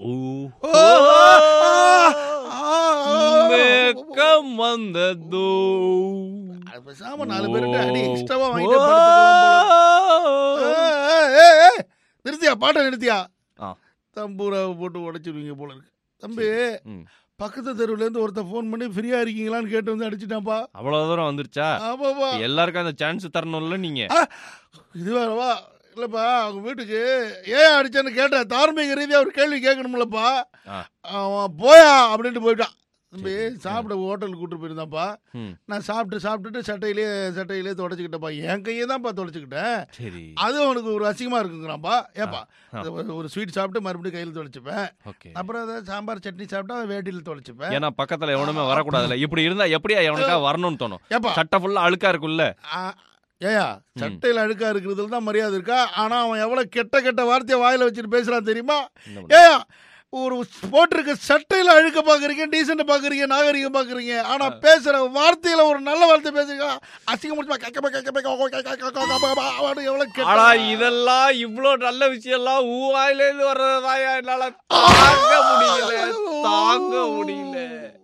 ஓ ஓ, ஆ, ஆ, ஆ. மேக்கம் வந்ததோ அது பேசாம நாலு பேருக்கு அடி எக்ஸ்ட்ராவா வாங்கிட்டு படுத்துக்கலாம் போல. ஏய், ஏய், ஏய், நிறுத்தியா பாட்டை நிறுத்தியா ஆ. தம்பூரா போட்டு உடைச்சிருவீங்க போல இருக்கு தம்பி ம். பக்கத்து தெருவுல இருந்து ஒருத்தன் ஃபோன் பண்ணி ஃப்ரீயா இருக்கீங்களான்னு கேட்டு வந்து அடிச்சிட்டான்ப்பா அவ்வளவு தூரம் வந்துருச்சா ஆமாப்பா எல்லாருக்கும் அந்த சான்ஸ் தரணும்ல நீங்க இது வேறவா இல்லப்பா அவங்க வீட்டுக்கு ஏன் அடிச்சேன்னு கேட்டேன் தார்மீக ரீதியா ஒரு கேள்வி கேட்கணும்லப்பா ஆ. அவன் போயா அப்படின்ட்டு போயிட்டான் தம்பி சரி. சாப்பிட ஹோட்டலுக்கு கூட்டு போயிருந்தான்ப்பா ம், நான் சாப்பிட்டு சாப்பிட்டுட்டு சட்டையிலே சட்டையிலே தொடச்சிக்கிட்டேன்ப்பா என் கையை தான்ப்பா தொடச்சிக்கிட்டேன் சரி அது அவனுக்கு ஒரு அசிங்கமா இருக்குங்கிறான்ப்பா ஏப்பா ஆ. அது ஒரு- ஒரு ஸ்வீட் சாப்பிட்டு மறுபடியும் கையில் தொலைச்சிப்பேன் ஓகே அப்புறம் ஏதாவது சாம்பார் சட்னி சாப்பிட்டா வேட்டியில் தொலைச்சிப்பேன் ஏன்னா பக்கத்துல எவனுமே வரக்கூடாதுல்ல இப்படி இருந்தா எப்படியா எவனுக்கா வரணும்னு தோணும் ஏப்பா சட்டை ஃபுல்லா அழுக்கா இருக்குல்ல ஆ, ஏயா சட்டையில் அழுக்கா இருக்கிறதுல தான் மரியாதை இருக்கா ஆனா அவன் எவ்வளவு கெட்ட கெட்ட வார்த்தையை வாயில வச்சுட்டு பேசுறான் தெரியுமா என்ன பண்றது? ஏயா ஒரு போட்டிருக்க சட்டையில அழுக்க பாக்குறீங்க டீசென்ட் பாக்குறீங்க நாகரிகம் பாக்குறீங்க ஆனா பேசுற வார்த்தையில ஒரு நல்ல வார்த்தை பேசுங்க அசிங்கமா கேட்க கேட்க எவ்வளவு கெட்ட ஆனா இதெல்லாம் இவ்ளோ நல்ல விஷயம் எல்லாம் ஊவாயில இருந்து வர்றதாயா என்னால தாங்க முடியல தாங்க முடியல